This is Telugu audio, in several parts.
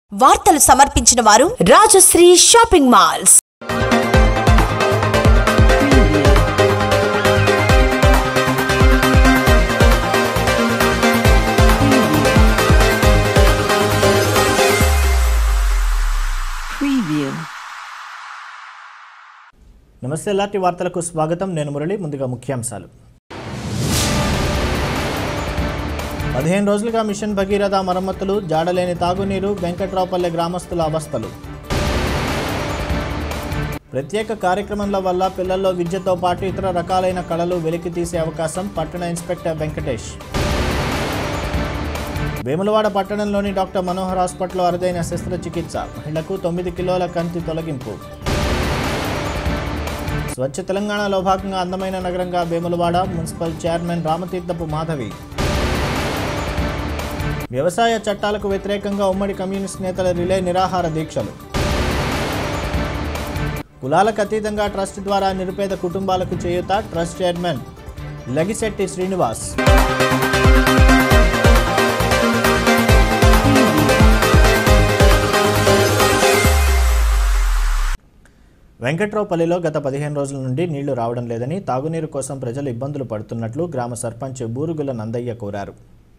వార్తలు సమర్పించిన వారు రాజశ్రీ షాపింగ్ మాల్స్ Preview. నమస్తే ఎల్ఆర్టీ వార్తలకు స్వాగతం నేను మురళి ముందుగా ముఖ్యాంశాలు పదిహేను రోజులుగా మిషన్ భగీరథ మరమ్మతులు జాడలేని తాగునీరు వెంకట్రావుపల్లె గ్రామస్తుల అవస్థలు ప్రత్యేక కార్యక్రమంల వల్ల పిల్లల్లో విద్యతో పాటు ఇతర రకాలైన కళలు వెలికి తీసే అవకాశం పట్టణ ఇన్స్పెక్టర్ వెంకటేష్ వేములవాడ పట్టణంలోని డాక్టర్ మనోహర్ హాస్పిటల్లో అరుదైన శస్త్రచికిత్స మహిళకు తొమ్మిది కిలోల కంతి తొలగింపు స్వచ్ఛ తెలంగాణలో భాగంగా అందమైన నగరంగా వేములవాడ మున్సిపల్ చైర్మన్ రామతీర్థపు మాధవి వ్యవసాయ చట్టాలకు వ్యతిరేకంగా ఉమ్మడి కమ్యూనిస్ట్ నేతల రిలే నిరాహార దీక్షలు కులాలకు అతీతంగా ట్రస్ట్ ద్వారా నిరుపేద కుటుంబాలకు చేయూత ట్రస్ట్ చైర్మన్ లగిశెట్టి శ్రీనివాస్ వెంకట్రావుపల్లిలో గత పదిహేను రోజుల నుండి నీళ్లు రావడం లేదని తాగునీరు కోసం ప్రజలు ఇబ్బందులు పడుతున్నట్లు గ్రామ సర్పంచ్ బూరుగుల నందయ్య కోరారు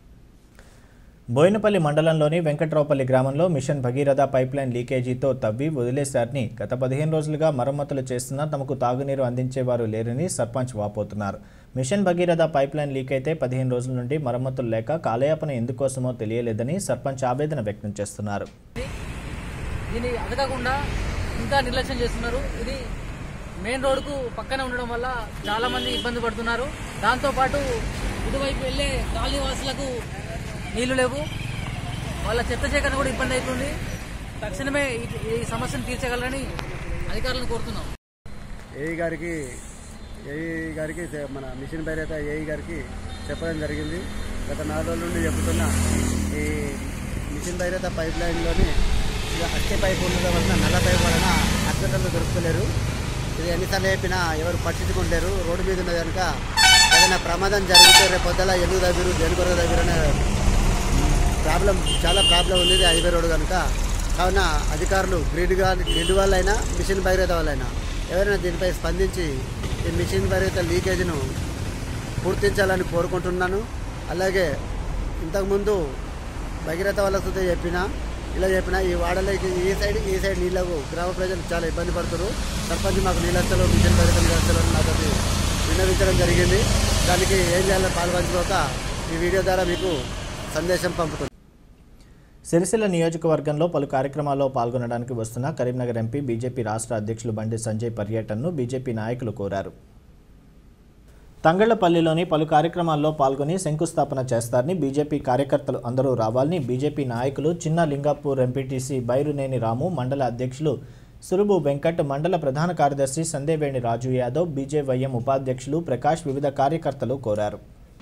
బోయినపల్లి మండలంలోని వెంకట్రావుపల్లి గ్రామంలో మిషన్ భగీరథ పైప్లైన్ లీకేజీతో తవ్వి వదిలేశారని గత పదిహేను రోజులుగా మరమ్మతులు చేస్తున్నా తమకు తాగునీరు అందించేవారు లేరని సర్పంచ్ వాపోతున్నారు మిషన్ భగీరథ పైప్లైన్ లీక్ అయితే పదిహేను రోజుల నుండి మరమ్మతులు లేక కాలయాపన ఎందుకోసమో తెలియలేదని సర్పంచ్ ఆవేదన వ్యక్తం చేస్తున్నారు దీన్ని అడగకుండా ఇంకా నిర్లక్ష్యం చేస్తున్నారు ఇది మెయిన్ రోడ్కు పక్కనే ఉండడం వల్ల చాలా మంది ఇబ్బంది పడుతున్నారు దాంతో పాటు ఇటువైపు వెళ్ళే కాలనీ వాసులకు నీళ్లు లేవు వాళ్ళ చెత్త సేకరణ కూడా ఇబ్బంది అవుతుంది తక్షణమే ఈ- ఈ సమస్యను తీర్చగలరని అధికారులను కోరుతున్నాం ఏఈ గారికి ఏఈ గారికి చె- మన మిషన్ బైరేత ఏఈ గారికి చెప్పడం జరిగింది గత నాలుగు రోజుల నుండి చెబుతున్న ఈ మిషన్ బైరేత పైప్ లైన్లోని ఇక అట్టి పైపు ఉండడం వలన నల్ల పైపు వలన అత్యంతంగా దొరుకుతలేరు ఇది ఎన్నిసార్లు చెప్పినా ఎవరు పట్టించుకుంటారు రోడ్డు మీద ఉన్నది కనుక ఏదైనా ప్రమాదం జరిగితే రేపు పొద్దుల ఎందుకు దగ్గర దేని కొరకు దగ్గర అనే ప్రాబ్లం చాలా ప్రాబ్లం ఉంది ఇది హైవే రోడ్ కనుక కావున అధికారులు గ్రిడ్ కానీ గ్రిడ్ వాళ్ళైనా మిషన్ భగీరథ వాళ్ళైనా ఎవరైనా దీనిపై స్పందించి ఈ మిషన్ భగీరథ లీకేజ్ను పూర్తించాలని కోరుకుంటున్నాను అలాగే ఇంతకుముందు భగీరథ వాళ్ళ సుద్ధ చెప్పిన ఇలా చెప్పిన ఈ వాడలకి ఈ సైడ్ ఈ సైడ్ నీళ్ళకు గ్రామ ప్రజలు చాలా ఇబ్బంది పడుతున్నారు సర్పంచ్ మాకు నీళ్ళస్తలు మిషన్ భగీరథ నీళ్ళస్తలు అని నాకు అది విన్నవించడం జరిగింది దానికి ఏం చేయాలో పాల్పంచుకోక ఈ వీడియో ద్వారా మీకు సందేశం పంపుతుంది సిరిసిల్ల నియోజకవర్గంలో పలు కార్యక్రమాల్లో పాల్గొనడానికి వస్తున్న కరీంనగర్ ఎంపీ బీజేపీ రాష్ట్ర అధ్యక్షులు బండి సంజయ్ పర్యటనను బీజేపీ నాయకులు కోరారు తంగళ్లపల్లిలోని పలు కార్యక్రమాల్లో పాల్గొని శంకుస్థాపన చేస్తారని బీజేపీ కార్యకర్తలు అందరూ రావాలని బీజేపీ నాయకులు చిన్న లింగాపూర్ ఎంపీటీసీ బైరునేని రాము మండల అధ్యక్షులు సురుబు వెంకట్ మండల ప్రధాన కార్యదర్శి సందేవేణి రాజు యాదవ్ బీజేవైఎం ఉపాధ్యక్షులు ప్రకాష్ వివిధ కార్యకర్తలు కోరారు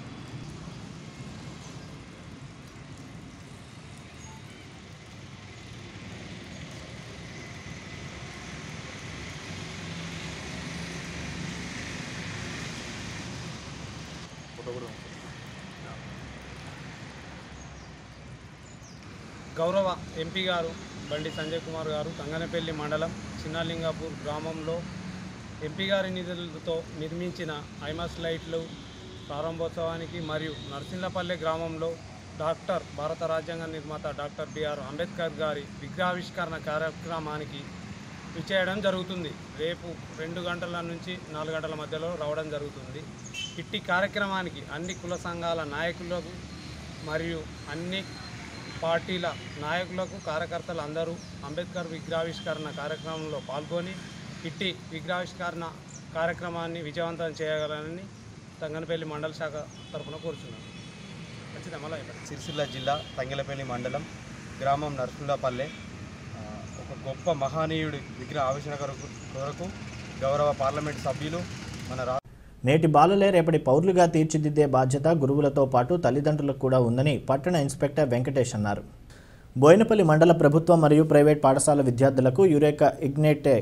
గౌరవ ఎంపీ గారు బండి సంజయ్ కుమార్ గారు తంగనపల్లి మండలం చిన్నలింగాపూర్ గ్రామంలో ఎంపీ గారి నిధులతో నిర్మించిన ఐమాస్ లైట్లు ప్రారంభోత్సవానికి మరియు నర్సింహపల్లె గ్రామంలో డాక్టర్ భారత రాజ్యాంగ నిర్మాత డాక్టర్ బిఆర్ అంబేద్కర్ గారి విగ్రహావిష్కరణ కార్యక్రమానికి విచ్చేయడం జరుగుతుంది రేపు రెండు గంటల నుంచి నాలుగు గంటల మధ్యలో రావడం జరుగుతుంది ఇట్టి కార్యక్రమానికి అన్ని కుల సంఘాల నాయకులకు మరియు అన్ని పార్టీల నాయకులకు కార్యకర్తలు అందరూ అంబేద్కర్ విగ్రహావిష్కరణ కార్యక్రమంలో పాల్గొని ఇట్టి విగ్రహావిష్కరణ కార్యక్రమాన్ని విజయవంతం చేయగలరని తంగనపల్లి మండల శాఖ తరఫున కోరుచున్నాను ఖచ్చితంగా మళ్ళీ అయిపోయింది. సిరిసిల్ల జిల్లా తంగెలపల్లి మండలం గ్రామం నర్సులపల్లె ఆ, ఒక గొప్ప మహనీయుడి విగ్రహ ఆవిష్కరణ కొరకు కొరకు గౌరవ పార్లమెంట్ సభ్యులు మన రా నేటి బాలలే రేపటి పౌరులుగా తీర్చిదిద్దే బాధ్యత గురువులతో పాటు తల్లిదండ్రులకు కూడా ఉందని పట్టణ ఇన్స్పెక్టర్ వెంకటేష్ అన్నారు బోయినపల్లి మండల ప్రభుత్వ మరియు ప్రైవేట్ పాఠశాల విద్యార్థులకు యురేకా ఇగ్నేటే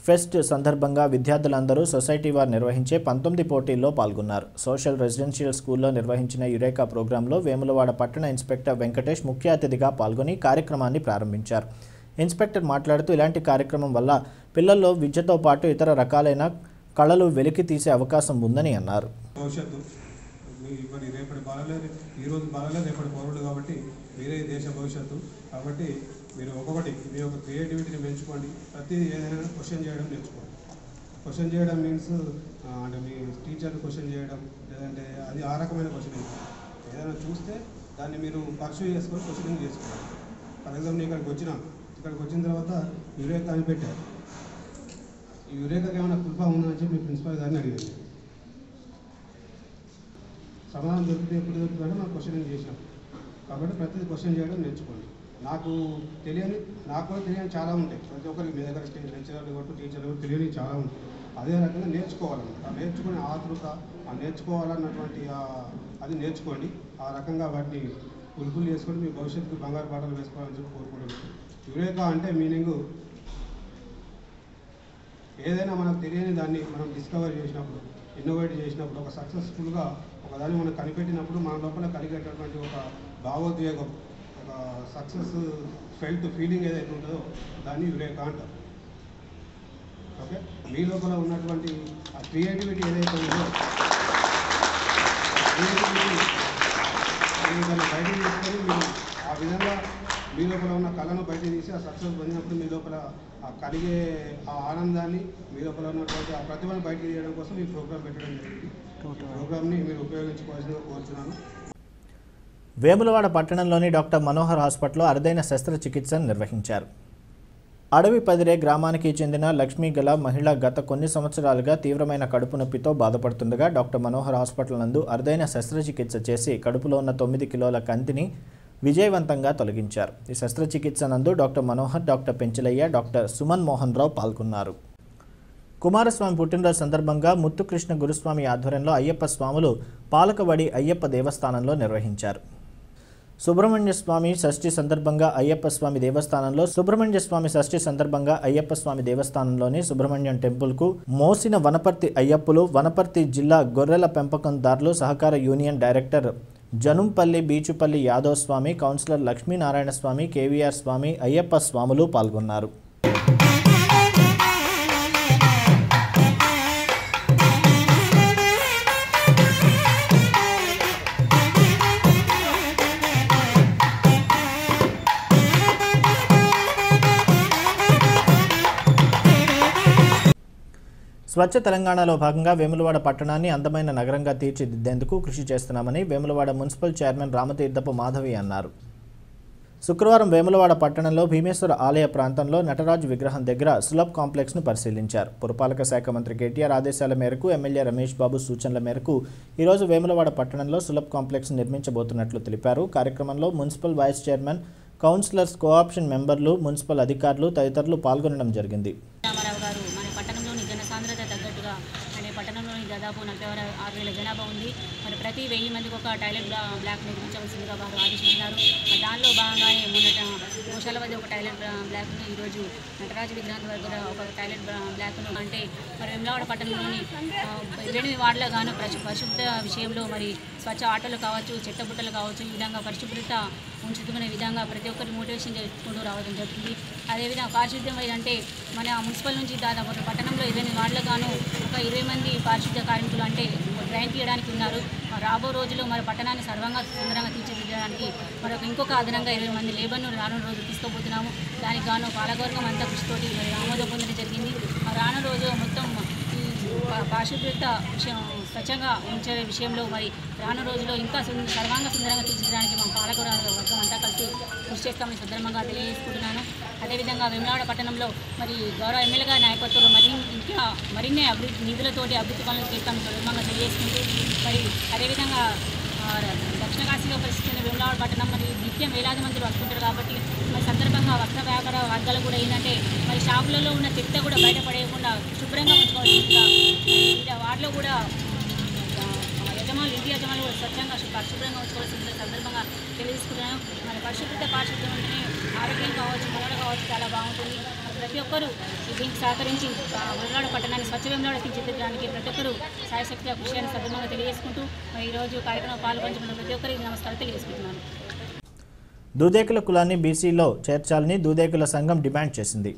ఫెస్ట్ సందర్భంగా విద్యార్థులందరూ సొసైటీ వారు నిర్వహించే పంతొమ్మిది పోటీల్లో పాల్గొన్నారు సోషల్ రెసిడెన్షియల్ స్కూల్లో నిర్వహించిన యురేకా ప్రోగ్రాంలో వేములవాడ పట్టణ ఇన్స్పెక్టర్ వెంకటేష్ ముఖ్య అతిథిగా పాల్గొని కార్యక్రమాన్ని ప్రారంభించారు ఇన్స్పెక్టర్ మాట్లాడుతూ ఇలాంటి కార్యక్రమం వల్ల పిల్లల్లో విద్యతో పాటు ఇతర రకాలైన కళలు వెలికి తీసే అవకాశం ఉందని అన్నారు భవిష్యత్తు మీ మరి రేపటి బాలలే ఈ రోజు బాలలే రేపటి పౌరులు కాబట్టి మీరే ఈ దేశ భవిష్యత్తు కాబట్టి మీరు ఒక్కొక్కటి మీ యొక్క క్రియేటివిటీని పెంచుకోండి ప్రతిదీ ఏదైనా క్వశ్చన్ చేయడం నేర్చుకోండి క్వశ్చన్ చేయడం మీన్స్ అంటే మీ టీచర్ క్వశ్చన్ చేయడం లేదంటే అది ఆ రకమైన క్వశ్చన్ ఏదైనా చూస్తే దాన్ని మీరు పర్సూ చేసుకొని క్వశ్చనింగ్ చేసుకోవాలి ఫర్ ఎగ్జాంపుల్ నేను ఇక్కడికి వచ్చిన ఇక్కడికి వచ్చిన తర్వాత యురేకా అని పెట్టారు ఈ యురేకాకి ఏమైనా కుల్పా ఉందా అని చెప్పి మీ ప్రిన్సిపల్ గారిని అడిగింది సమాధానం దొరికితే ఎప్పుడు దొరుకుతుందంటే మనం క్వశ్చనింగ్ చేసాం కాబట్టి ప్రతిదీ క్వశ్చన్ చేయడం నేర్చుకోండి నాకు తెలియని నాకు కూడా తెలియని చాలా ఉంటాయి ప్రతి ఒక్కరికి మీ దగ్గర స్టేజ్ లెక్చరర్లు కొట్టు టీచర్లు కొట్టు తెలియని చాలా ఉంటాయి అదే రకంగా నేర్చుకోవాలన్నమాట ఆ నేర్చుకునే ఆతృత ఆ నేర్చుకోవాలన్నటువంటి ఆ- అది నేర్చుకోండి ఆ రకంగా వాటిని పులుపులు చేసుకొని మీ భవిష్యత్తుకు బంగారు పాటలు వేసుకోవాలని చెప్పి కోరుకుంటున్నాను యురేకా అంటే మీనింగ్ ఏదైనా మనకు తెలియని దాన్ని మనం డిస్కవర్ చేసినప్పుడు ఇన్నోవేట్ చేసినప్పుడు ఒక సక్సెస్ఫుల్గా ఒక దాన్ని మనం కనిపెట్టినప్పుడు మన లోపల కలిగేటటువంటి ఒక భావోద్వేగం ఒక సక్సెస్ ఫెల్ట్ ఫీలింగ్ ఏదైతే ఉంటుందో దాన్ని యురేకా అంటారు ఓకే మీ లోపల ఉన్నటువంటి ఆ క్రియేటివిటీ ఏదైతే ఉందో క్రియేటివిటీ మీరు దాన్ని బయట తీసుకొని మీరు ఆ విధంగా మీ లోపల ఉన్న కళను బయట తీసి ఆ సక్సెస్ పొందినప్పుడు మీ లోపల ఆ కలిగే ఆ ఆనందాన్ని మీ లోపల ఉన్నటువంటి ఆ ప్రతిభను బయటకు తీయడం కోసం ఈ ప్రోగ్రామ్ పెట్టడం జరిగింది ఈ ప్రోగ్రామ్ని మీరు ఉపయోగించుకోవాల్సిందిగా కోరుతున్నాను వేములవాడ పట్టణంలోని డాక్టర్ మనోహర్ హాస్పిటల్లో అరుదైన శస్త్రచికిత్సను నిర్వహించారు అడవి పదిరే గ్రామానికి చెందిన లక్ష్మీ గల మహిళ గత కొన్ని సంవత్సరాలుగా తీవ్రమైన కడుపు నొప్పితో బాధపడుతుండగా డాక్టర్ మనోహర్ హాస్పిటల్ నందు అరుదైన శస్త్రచికిత్స చేసి కడుపులో ఉన్న తొమ్మిది కిలోల కంతిని విజయవంతంగా తొలగించారు ఈ శస్త్రచికిత్స నందు doctor Manohar doctor Penchalaiah doctor Suman Mohan Rao పాల్గొన్నారు కుమారస్వామి పుట్టినరోజు సందర్భంగా ముత్తుకృష్ణ గురుస్వామి ఆధ్వర్యంలో అయ్యప్ప స్వాములు పాలకవడి అయ్యప్ప దేవస్థానంలో నిర్వహించారు సుబ్రహ్మణ్య స్వామి షష్ఠి సందర్భంగా అయ్యప్ప స్వామి దేవస్థానంలో సుబ్రహ్మణ్య స్వామి షష్ఠి సందర్భంగా అయ్యప్ప స్వామి దేవస్థానంలోని సుబ్రహ్మణ్యం టెంపుల్కు మోసిన వనపర్తి అయ్యప్పులు వనపర్తి జిల్లా గొర్రెల పెంపకందారులు సహకార union director Janumpalli Beechupalli Yadav Swamy councillor Lakshminarayana Swamy KVR Swamy Ayyappa స్వాములు పాల్గొన్నారు స్వచ్ఛ తెలంగాణలో భాగంగా వేములవాడ పట్టణాన్ని అందమైన నగరంగా తీర్చిదిద్దేందుకు కృషి చేస్తున్నామని వేములవాడ మున్సిపల్ చైర్మన్ రామతీర్థపు మాధవి అన్నారు శుక్రవారం వేములవాడ పట్టణంలో భీమేశ్వర ఆలయ ప్రాంతంలో నటరాజు విగ్రహం దగ్గర సులభ్ కాంప్లెక్స్ను పరిశీలించారు పురపాలక శాఖ మంత్రి కేటీఆర్ ఆదేశాల మేరకు ఎమ్మెల్యే రమేష్ బాబు సూచనల మేరకు ఈరోజు వేములవాడ పట్టణంలో సులభ్ కాంప్లెక్స్ నిర్మించబోతున్నట్లు తెలిపారు కార్యక్రమంలో municipal vice chairman councillors cooption మెంబర్లు మున్సిపల్ అధికారులు తదితరులు పాల్గొనడం జరిగింది రామారావు గారు మన పట్టణంలోని జనసాంద్రత తగ్గట్టుగా అంటే పట్టణంలోని దాదాపు నలభై ఆరు ఆరు వేల జనాభా ఉంది మరి ప్రతి వెయ్యి మందికి ఒక టాయిలెట్ బ్లా- బ్లాక్ నిర్మించవలసిందిగా వారు ఆదేశించారు మరి దానిలో భాగంగానే మొన్నట గోశాల వద్ద ఒక టాయిలెట్ బ్లా- బ్లాక్ను ఈరోజు నటరాజు విగ్రహం దగ్గర ఒక టాయిలెట్ బ్లా- బ్లాక్ను అంటే మరి వెమ్లవాడ పట్టణంలోని ఆ, ఎనిమిది వార్డులో గాను పరిశు పరిశుభ్రత విషయంలో మరి స్వచ్ఛ ఆటోలు కావచ్చు చెత్తబుట్టలు కావచ్చు ఈ విధంగా పరిశుభ్రత ఉంచుతున్న విధంగా ప్రతి ఒక్కరి మోటివేషన్ చేసుకుంటూ రావడం జరుగుతుంది అదేవిధంగా పారిశుద్ధ్యం అంటే మన మున్సిపల్ నుంచి దాదాపు ఒక పట్టణంలో ఇరవై వార్డులు గాను ఒక ఇరవై మంది పారిశుద్ధ్య కార్మికులు అంటే డ్రైన్ తీయడానికి ఉన్నారు మరి రాబో రోజుల్లో మరి పట్టణాన్ని సర్వంగా సుందరంగా తీర్చిదిద్దడానికి మరొక ఇంకొక అదనంగా ఇరవై మంది లేబర్ను రానున్న రోజు తీసుకోబోతున్నాము దానికి గాను పాలకవర్గం అంతా కృషితోటి మరి ఆమోదం పొందడం జరిగింది మరి రానున్న రోజు మొత్తం ఈ పా- పారిశుద్ధ్యత విషయం స్వచ్ఛంగా ఉంచే విషయంలో మరి రాను రోజుల్లో ఇంకా సుంద- సర్వాంగ సుందరంగా తీర్చిదిద్దడానికి మా పాలకవర్గం అంతా కలిసి కృషి చేస్తామని సందర్భంగా తెలియజేసుకుంటున్నాను అదేవిధంగా వేములవాడ పట్టణంలో మరి గౌరవ ఎమ్మెల్యే గారి నాయకత్వంలో మరి ఇంకా మరిన్ని అభివృద్ధి నిధులతోటి అభివృద్ధి పనులు చేస్తామని సందర్భంగా తెలియజేసుకుంటూ మరి అదేవిధంగా ఆ, దక్షిణ కాశీలో పరిస్థితున్న వేములవాడ పట్టణం మరి నిత్యం వేలాది మంది వస్తుంటారు కాబట్టి మరి సందర్భంగా వస్త్ర వ్యాపార వర్గాలు కూడా ఏంటంటే మరి షాపులలో ఉన్న చెత్త కూడా బయటపడేయకుండా శుభ్రంగా ఉంచుకోవాల్సిందిగా మరి వాటిలో కూడా ఆ, యజమానులు ఇంటి యజమానులు కూడా స్వచ్ఛంగా శు- పరిశుభ్రంగా ఉంచుకోవాల్సిన సందర్భంగా తెలియజేసుకుంటున్నాను మన పరిశుభ్రత పారిశుద్ధ్యం ఉంటేనే ఆరోగ్యం కావచ్చు మనలు కావచ్చు చాలా బాగుంటుంది ప్రతి ప్రతి ఒక్కరూ దీనికి సహకరించి ఆ, వెమ్లవాడ పట్టణాన్ని స్వచ్ఛ వెమ్లవాడ తీర్చిదిద్దడానికి ప్రతి ఒక్కరూ సాయశక్తిగా కృషి అని సభ్యంగా తెలియజేసుకుంటూ మరి ఈరోజు కార్యక్రమం పాల్పంచుకున్న ప్రతి ఒక్కరికి నమస్కారం తెలియజేసుకుంటున్నాను దూదేకుల కులాన్ని బీసీలో చేర్చాలని దూదేకుల సంఘం డిమాండ్ చేసింది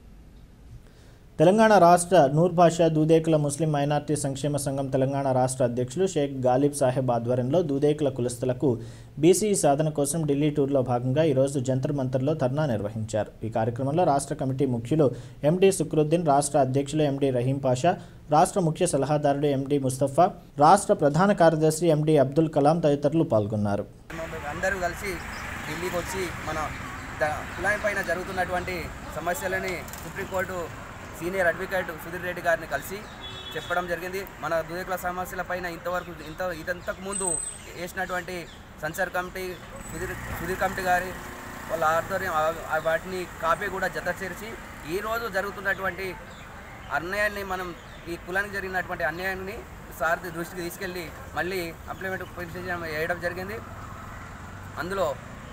తెలంగాణ రాష్ట్ర నూర్ భాషా దూదేకుల ముస్లిం మైనార్టీ సంక్షేమ సంఘం తెలంగాణ రాష్ట్ర అధ్యక్షులు షేక్ గాలిబ్ సాహెబ్ ఆధ్వర్యంలో దూదేకుల కులస్తులకు బీసీ సాధన కోసం ఢిల్లీ టూర్లో భాగంగా ఈరోజు జంతర్ మంతర్లో ధర్నా నిర్వహించారు ఈ కార్యక్రమంలో రాష్ట్ర కమిటీ ముఖ్యులు ఎండి సుక్రుద్దీన్ రాష్ట్ర అధ్యక్షులు ఎండి రహీం పాషా రాష్ట్ర ముఖ్య సలహాదారుడు ఎండి ముస్తఫా రాష్ట్ర ప్రధాన కార్యదర్శి ఎండి అబ్దుల్ కలాం తదితరులు పాల్గొన్నారు అందరూ కలిసి ఢిల్లీకి వచ్చి మన ద- కులాయి పైన జరుగుతున్నటువంటి సమస్యలని supreme court senior advocate Sudheer Reddy గారిని కలిసి చెప్పడం జరిగింది మన దూదేకుల సమస్యల పైన ఇంతవరకు ఇంత ఇదంతకు ముందు వేసినటువంటి సంచార్ కమిటీ సుధీర్ సుధీర్ కమిటీ గారి వాళ్ళ ఆధ్వర్యం ఆ- ఆ వాటిని కాపీ కూడా జత చేర్చి ఈరోజు జరుగుతున్నటువంటి అన్యాయాన్ని మనం ఈ కులానికి జరిగినటువంటి అన్యాయాన్ని సార్ దృష్టికి తీసుకెళ్ళి మళ్ళీ అప్లిమెంట్ పిటిషన్ వేయడం జరిగింది అందులో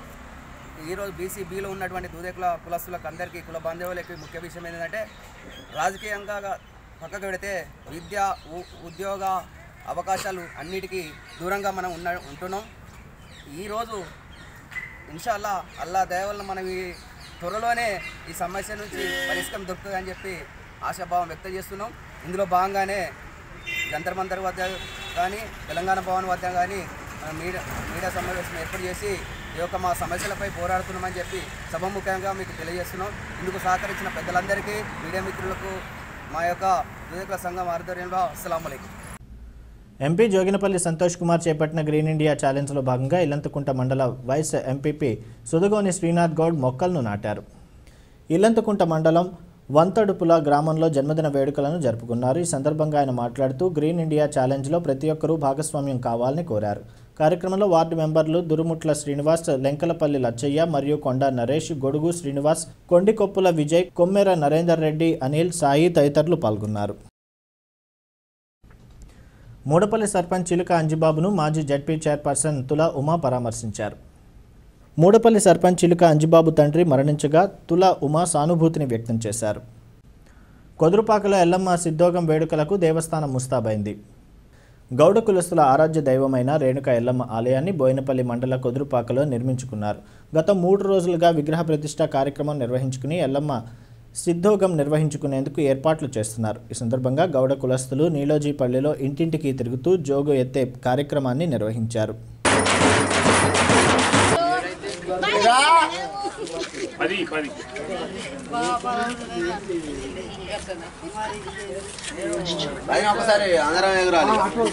ఈరోజు బీసీ బీలో ఉన్నటువంటి దూదేకుల కులస్తులకు అందరికీ కుల బాంధవులకి ముఖ్య విషయం ఏంటంటే రాజకీయంగా పక్కకు పెడితే విద్య ఉ- ఉద్యోగ అవకాశాలు అన్నిటికీ దూరంగా మనం ఉన్న ఉంటున్నాం ఈరోజు ఇన్షాల్లా అల్లా దయ వల్ల మనం ఈ త్వరలోనే ఈ సమస్య నుంచి పరిష్కారం దొరుకుతుందని చెప్పి ఆశాభావం వ్యక్తం చేస్తున్నాం ఇందులో భాగంగానే జంతర్ మంతర్ వద్ద కానీ తెలంగాణ భవన్ వద్ద కానీ ఆ, మీడియా మీడియా సమావేశం ఏర్పాటు చేసి ఈ యొక్క మా సమస్యలపై పోరాడుతున్నామని చెప్పి సభముఖంగా మీకు తెలియజేస్తున్నాం ఇందుకు సహకరించిన పెద్దలందరికీ మీడియా మిత్రులకు మా యొక్క వివేకుల సంఘం ఆధ్వర్యంలో అస్సలం అయికం ఎంపీ జోగినపల్లి సంతోష్ కుమార్ చేపట్టిన గ్రీన్ ఇండియా ఛాలెంజ్లో భాగంగా ఇల్లంతకుంట మండల వైస్ ఎంపీపీ సుదుగోని శ్రీనాథ్ గౌడ్ మొక్కలను నాటారు ఇల్లంతకుంట మండలం వంతడుపుల గ్రామంలో జన్మదిన వేడుకలను జరుపుకున్నారు ఈ సందర్భంగా ఆయన మాట్లాడుతూ గ్రీన్ ఇండియా ఛాలెంజ్లో ప్రతి ఒక్కరూ భాగస్వామ్యం కావాలని కోరారు కార్యక్రమంలో వార్డు మెంబర్లు దురుముట్ల శ్రీనివాస్ లెంకలపల్లి లచ్చయ్య మరియు కొండ నరేష్ గొడుగు శ్రీనివాస్ కొండికొప్పుల విజయ్ కొమ్మెర నరేందర్ రెడ్డి అనిల్ సాయి తదితరులు పాల్గొన్నారు మూడపల్లి సర్పంచ్ చిలుక అంజిబాబును మాజీ జడ్పీ చైర్పర్సన్ తుల ఉమా పరామర్శించారు మూడపల్లి సర్పంచ్ చిలుక అంజిబాబు తండ్రి మరణించగా తుల ఉమా సానుభూతిని వ్యక్తం చేశారు కొదురుపాకలో ఎల్లమ్మ సిద్ధోగం వేడుకలకు దేవస్థానం ముస్తాబైంది గౌడ కులస్తుల ఆరాధ్య దైవమైన రేణుక ఎల్లమ్మ ఆలయాన్ని బోయినపల్లి మండల కొదురుపాకలో నిర్మించుకున్నారు గత మూడు రోజులుగా విగ్రహ ప్రతిష్ట కార్యక్రమం నిర్వహించుకుని ఎల్లమ్మ సిద్ధోగం నిర్వహించుకునేందుకు ఏర్పాట్లు చేస్తున్నారు ఈ సందర్భంగా గౌడ కులస్తులు నీలోజీపల్లిలో ఇంటింటికి తిరుగుతూ జోగు ఎత్తే కార్యక్రమాన్ని నిర్వహించారు ఒకసారి అందరం ఎగురాలి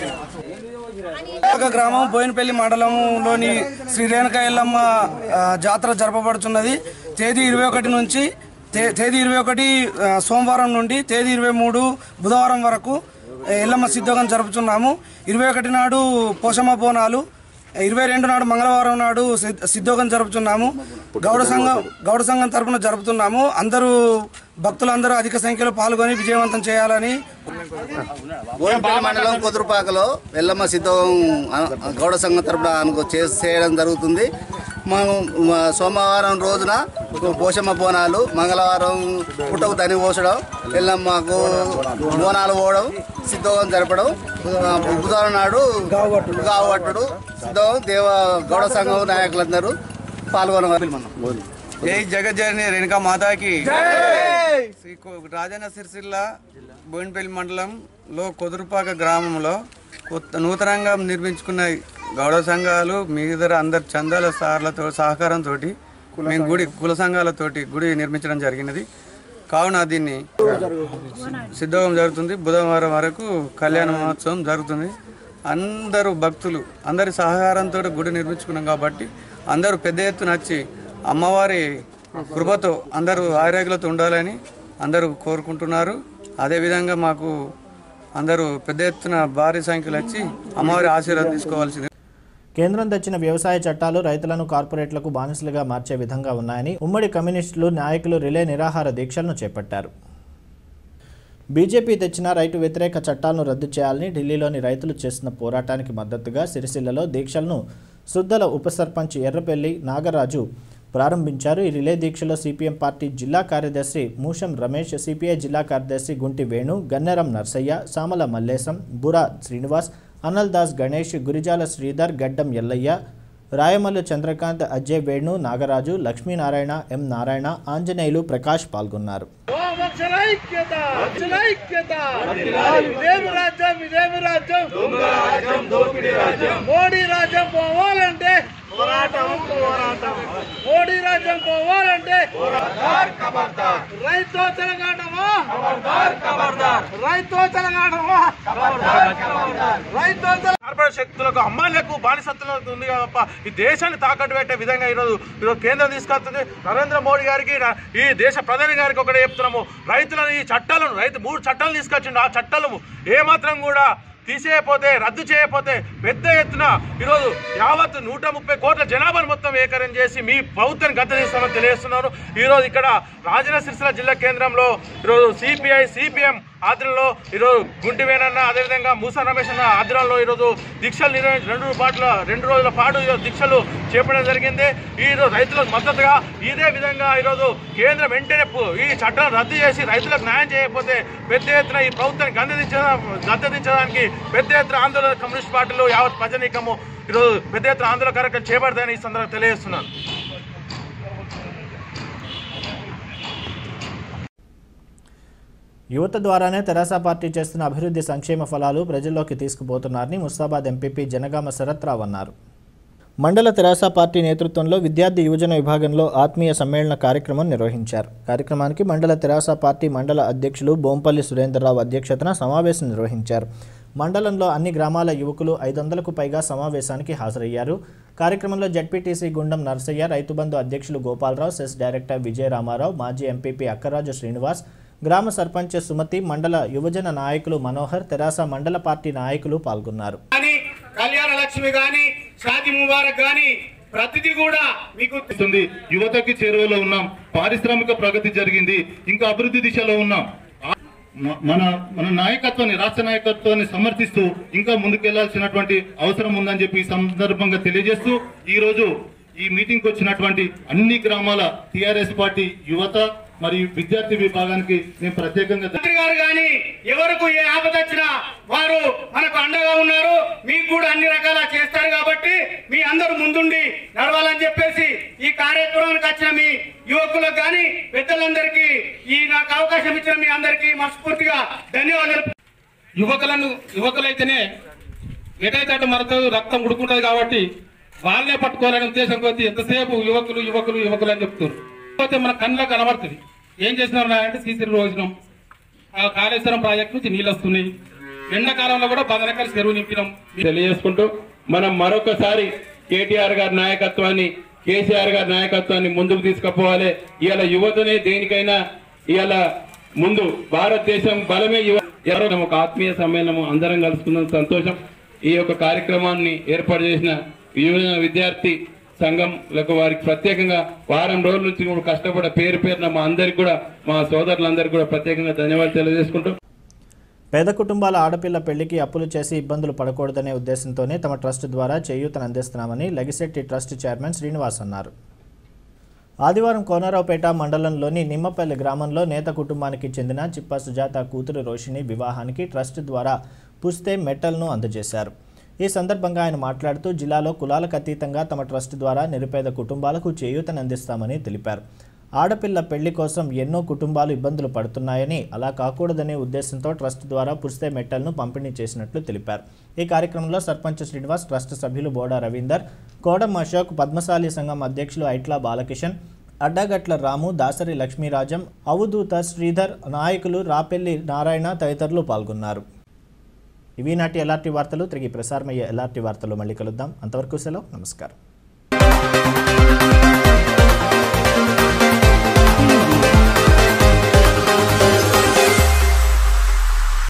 ఒక గ్రామం బోయినపల్లి మండలంలోని శ్రీ రేణుక ఎల్లమ్మ ఆ, జాతర జరపబడుతున్నది తేదీ ఇరవై ఒకటి నుంచి తే- తేదీ ఇరవై ఒకటి ఆ, సోమవారం నుండి తేదీ ఇరవై మూడు బుధవారం వరకు ఎల్లమ్మ సిద్ధోగం జరుపుతున్నాము ఇరవై ఒకటి నాడు పోషమ్మ బోనాలు ఇరవై రెండు నాడు మంగళవారం నాడు సిద్- సిద్ధోగం జరుపుతున్నాము గౌడ సంఘం గౌడ సంఘం తరపున జరుపుతున్నాము అందరూ భక్తులందరూ అధిక సంఖ్యలో పాల్గొని విజయవంతం చేయాలని బోయినపల్లి మండలం కుదురుపాకలో ఎల్లమ్మ సిద్ధం అ- గౌడ సంఘం తరపున అనుకో చేస్- చేయడం జరుగుతుంది మనం మ- సోమవారం రోజున పోషమ్మ బోనాలు మంగళవారం పుట్టకు తని పోసడం ఎల్లమ్మకు బోనాలు పోవడం సిద్ధం జరపడం ఆ, బుధవారం నాడు గావట్టుడు సిద్ధం దేవ గౌడ సంఘం నాయకులందరూ పాల్గొనవాలి మనం జై జగజ్జనని రేణుకా మాతాకి శ్రీ కో- రాజన్న సిరిసిల్ల బోయినపల్లి మండలంలో కొదురుపాక గ్రామంలో కొత్త నూతనంగా నిర్మించుకున్న గౌడ సంఘాలు మిగతా అందరు చందాల సార్లతో సహకారంతో మేము గుడి కుల సంఘాలతోటి గుడి నిర్మించడం జరిగినది కావున దీన్ని సిద్ధం జరుగుతుంది బుధవారం వరకు కళ్యాణ మహోత్సవం జరుగుతుంది అందరూ భక్తులు అందరి సహకారంతో గుడి నిర్మించుకున్నాం కాబట్టి అందరూ పెద్ద ఎత్తున వచ్చి అమ్మవారి కృపతో అందరూ ఆరోగ్యాలతో ఉండాలని అందరూ కోరుకుంటున్నారు అదేవిధంగా మాకు అందరూ పెద్ద ఎత్తున భారీ సంఖ్యలో వచ్చి అమ్మవారి ఆశీర్వాదం తీసుకోవాల్సింది కేంద్రం తెచ్చిన వ్యవసాయ చట్టాలు రైతులను కార్పొరేట్లకు బానిసలుగా మార్చే విధంగా ఉన్నాయని ఉమ్మడి కమ్యూనిస్టులు నాయకులు రిలే నిరాహార దీక్షలను చేపట్టారు బీజేపీ తెచ్చిన రైతు వ్యతిరేక చట్టాలను రద్దు చేయాలని ఢిల్లీలోని రైతులు చేస్తున్న పోరాటానికి మద్దతుగా సిరిసిల్లలో దీక్షలను సుద్దల ఉప సర్పంచ్ ఎర్రపల్లి నాగరాజు ప్రారంభించారు ఈ రిలే దీక్షలో సిపిఎం పార్టీ జిల్లా కార్యదర్శి మూషం రమేష్ సిపిఐ జిల్లా కార్యదర్శి గుంటి వేణు గన్నెరం నర్సయ్య సామల మల్లేశం బురా శ్రీనివాస్ అన్నల్ దాస్ గణేష్ గురిజాల శ్రీధర్ గడ్డం ఎల్లయ్య రాయమల్లు చంద్రకాంత్ అజయ్ వేణు నాగరాజు లక్ష్మీనారాయణ ఎం నారాయణ ఆంజనేయులు ప్రకాష్ పాల్గొన్నారు ఇదేమి రాజ్యం ఇదేమి రాజ్యం మోడీ రాజ్యం పోవాలంటే పోరాటం పోరాటం మోడీ రాజ్యం పోవాలంటే రైతు తెలంగాణమా రైతు తెలంగాణమా రైతు కార్పొరేట్ శక్తులకు అమ్మాయిలకు బానిసత్తులకు ఉంది తప్ప ఈ దేశాన్ని తాకట్టు పెట్టే విధంగా ఈరోజు ఈరోజు కేంద్రం తీసుకొస్తుంది నరేంద్ర మోడీ గారికి నా- ఈ దేశ ప్రధాని గారికి ఒకటే చెప్తున్నాము రైతులను ఈ చట్టాలను రైతు మూడు చట్టాలు తీసుకొచ్చిండు ఆ చట్టాలు ఏమాత్రం కూడా తీసేయపోతే రద్దు చేయకపోతే పెద్ద ఎత్తున ఈరోజు యావత్ నూట ముప్పై కోట్ల జనాభాను మొత్తం ఏకరం చేసి మీ ప్రభుత్వాన్ని గత తీస్తామని తెలియజేస్తున్నారు ఈరోజు ఇక్కడ రాజన్న సిరిసిల్ల జిల్లా కేంద్రంలో ఈరోజు సిపిఐ సిపిఎం ఆధ్వర్యంలో ఈరోజు గుంటి వేణన్న అదేవిధంగా మూసా రమేష్ అన్న ఆధ్వర్యంలో ఈరోజు దీక్షలు నిర్వహించి రెండు పాటల రెండు రోజుల పాటు ఈరోజు దీక్షలు చేపట్టడం జరిగింది ఈ రోజు రైతులకు మద్దతుగా ఇదే విధంగా ఈరోజు కేంద్రం వెంటనే పు- ఈ చట్టాలను రద్దు చేసి రైతులకు న్యాయం చేయకపోతే పెద్ద ఎత్తున ఈ ప్రభుత్వాన్ని గద్దెదించ గద్దెదించడానికి పెద్ద ఎత్తున ఆందోళన కమ్యూనిస్ట్ పార్టీలు యావత్ ప్రజనీకము ఈరోజు పెద్ద ఎత్తున ఆందోళన కార్యక్రమం చేపడతాయని ఈ సందర్భంగా తెలియజేస్తున్నాను యువత ద్వారానే తెరాస పార్టీ చేస్తున్న అభివృద్ధి సంక్షేమ ఫలాలు ప్రజల్లోకి తీసుకుపోతున్నారని ముస్తాబాద్ ఎంపీపీ జనగామ శరత్రావు అన్నారు మండల తెరాస పార్టీ నేతృత్వంలో విద్యార్థి యువజన విభాగంలో ఆత్మీయ సమ్మేళన కార్యక్రమం నిర్వహించారు కార్యక్రమానికి మండల తెరాస పార్టీ మండల అధ్యక్షులు బోంపల్లి సురేంద్రరావు అధ్యక్షతన సమావేశం నిర్వహించారు మండలంలో అన్ని గ్రామాల యువకులు ఐదు వందలకు పైగా సమావేశానికి హాజరయ్యారు కార్యక్రమంలో జడ్పీటీసీ గుండం నర్సయ్య రైతుబంధు అధ్యక్షులు గోపాలరావు సెస్ డైరెక్టర్ విజయ రామారావు మాజీ ఎంపీపీ అక్కరాజు శ్రీనివాస్ గ్రామ సర్పంచ్ సుమతి మండల యువజన నాయకులు మనోహర్ తెరాస మండల పార్టీ నాయకులు పాల్గొన్నారు కానీ కళ్యాణ లక్ష్మి గాని షాది ముబారక్ గాని ప్రతిదీ కూడా మీకు ఉంది యువతకి చేరువలో ఉన్నాం పారిశ్రామిక ప్రగతి జరిగింది ఇంకా అభివృద్ధి దిశలో ఉన్నాం ఆ- మ- మన మన నాయకత్వాన్ని రాష్ట్ర నాయకత్వాన్ని సమర్థిస్తూ ఇంకా ముందుకెళ్లాల్సినటువంటి అవసరం ఉందని చెప్పి ఈ సందర్భంగా తెలియజేస్తూ ఈ రోజు ఈ మీటింగ్ వచ్చినటువంటి అన్ని గ్రామాల టిఆర్ఎస్ పార్టీ యువత మరియు విద్యార్థి విభాగానికి నేను ప్రత్యేకంగా మంత్రి గారు గాని ఎవరికి ఏ ఆపద వచ్చినా వారు మనకు అండగా ఉన్నారు మీకు కూడా అన్ని రకాల చేస్తారు కాబట్టి మీ అందరూ ముందుండి నడవాలని చెప్పేసి ఈ కార్యక్రమానికి వచ్చిన మీ యువకులకు గాని పెద్దలందరికీ ఈ నాకు అవకాశం ఇచ్చిన మీ అందరికీ మనస్ఫూర్తిగా ధన్యవాదాలు యువకులను యువకులైతేనే ఎటైతే అటు మనతో రక్తం ఉడుకుంటది కాబట్టి వాళ్ళే పట్టుకోవాలనే ఉద్దేశం కొద్దీ ఎంతసేపు యువకులు యువకులు యువకులు అని చెప్తారు కాకపోతే మన కళ్ళలో కనబడుతుంది ఏం చేసినారు నా అంటే సీసీ రోజునం ఆ కాళేశ్వరం ప్రాజెక్ట్ నుంచి నీళ్ళు వస్తున్నాయి ఎండాకాలంలో కూడా బదనకల్ చెరువు నింపినాం తెలియజేసుకుంటూ మనం మరొకసారి కేటీఆర్ గారి నాయకత్వాన్ని కేసీఆర్ గారి నాయకత్వాన్ని ముందుకు తీసుకుపోవాలి ఇవాళ యువతనే దేనికైనా ఇవాళ ముందు భారతదేశం బలమే యువ ఎవరో ఒక ఆత్మీయ సమ్మేళనం అందరం కలుసుకున్న సంతోషం ఈ యొక్క కార్యక్రమాన్ని ఏర్పాటు చేసిన యువజన విద్యార్థి సంఘంలకు వారికి ప్రత్యేకంగా వారం రోజుల నుంచి కూడా కష్టపడే పేరు పేరున మా అందరికి కూడా మా సోదరులందరికీ కూడా ప్రత్యేకంగా ధన్యవాదాలు తెలియజేసుకుంటూ పేద కుటుంబాల ఆడపిల్ల పెళ్లికి అప్పులు చేసి ఇబ్బందులు పడకూడదనే ఉద్దేశంతోనే తమ ట్రస్ట్ ద్వారా చేయూతను అందిస్తున్నామని లగిశెట్టి ట్రస్ట్ చైర్మన్ శ్రీనివాస్ అన్నారు ఆదివారం కోనరావుపేట మండలంలోని నిమ్మపల్లి గ్రామంలో నేత కుటుంబానికి చెందిన చిప్ప సుజాత కూతురు రోషిణి వివాహానికి ట్రస్ట్ ద్వారా పుస్తే మెట్టల్ను అందజేశారు ఈ సందర్భంగా ఆయన మాట్లాడుతూ జిల్లాలో కులాలకు అతీతంగా తమ ట్రస్ట్ ద్వారా నిరుపేద కుటుంబాలకు చేయూతను అందిస్తామని తెలిపారు ఆడపిల్ల పెళ్లి కోసం ఎన్నో కుటుంబాలు ఇబ్బందులు పడుతున్నాయని అలా కాకూడదనే ఉద్దేశంతో ట్రస్ట్ ద్వారా పుస్తే మెట్టలను పంపిణీ చేసినట్లు తెలిపారు ఈ కార్యక్రమంలో సర్పంచ్ శ్రీనివాస్ ట్రస్ట్ సభ్యులు బోడా రవీందర్ కోడం అశోక్ పద్మశాలి సంఘం అధ్యక్షులు ఐట్లా బాలకిషన్ అడ్డగట్ల రాము దాసరి లక్ష్మీరాజం అవధూత శ్రీధర్ నాయకులు రాపెల్లి నారాయణ తదితరులు పాల్గొన్నారు ఇవి నాటి ఎల్ఆర్టీ వార్తలు తిరిగి ప్రసారమయ్యే ఎల్ఆర్టీ వార్తలు మళ్ళీ కలుద్దాం అంతవరకు సెలవు నమస్కారం